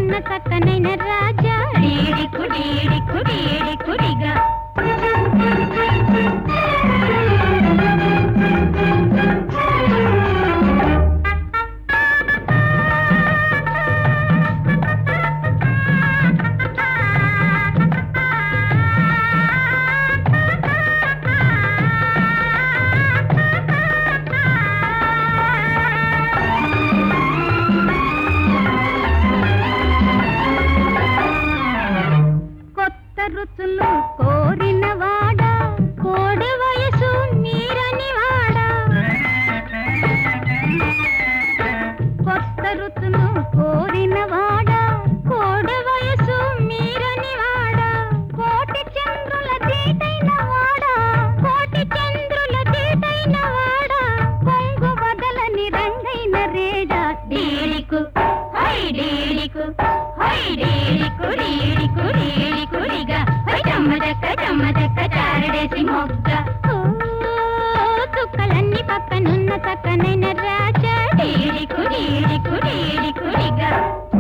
పక్కనున్న చక్కనైన రాజా డీడికు డీడికు డీడికుడిగా కొత్త రుచులు కోరిన వాడా కోడి వయసు మీరని వాడా కొత్త రుచులు కోరిన వాడా కోడి వయసు మీరని వాడా కోటి చంద్రుల దీటైన వాడా కోటి చంద్రుల దీటైన వాడా పొంగు వదలని రంగైన రేడా డీడికు హై డీడికు హై డీడికు డీడికు డీడికుడిగా హై జమ్మదక్క జమ్మదక్క చారడేసి మొగ్గ ఓ, చుక్కలన్నీ పక్కనున్న చక్కనైన రాజా డీడికు డీడికు డీడికుడిగా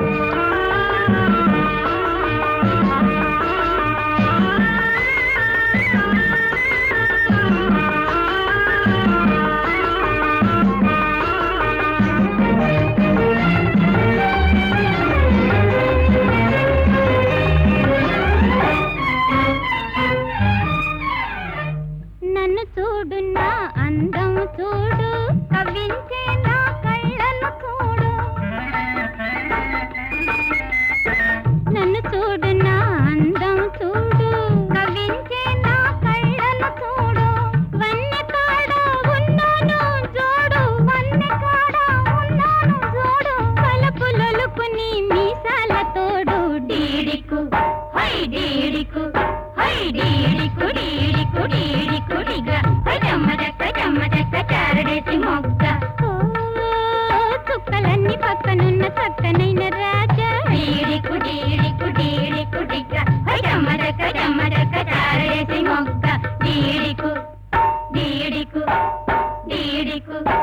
నన్ను చూడు నా అందం చూడు కవించే నా కళ్ళను చూడు నన్ను చూడు నా అందం చూడు కవించే నా కళ్ళను చూడు వన్నె కాడ ఉన్నాను చూడు వన్నె కాడ ఉన్నాను చూడు కలపులొలుకుని మీసాల తోడు డీడికు హై డీడికు హై డీడికు డీడికు డీడికుడిగా హై జమ్మదక్క జమ్మదక్క చారడేసి మొగ్గ ఓ, చుక్కలన్నీ పక్కనున్న చక్కనైన రాజా డీడికు డీడికు డీడికుడిగా హై జమ్మదక్క జమ్మదక్క చారడేసి మొగ్గ డీడికు డీడికు డీడికు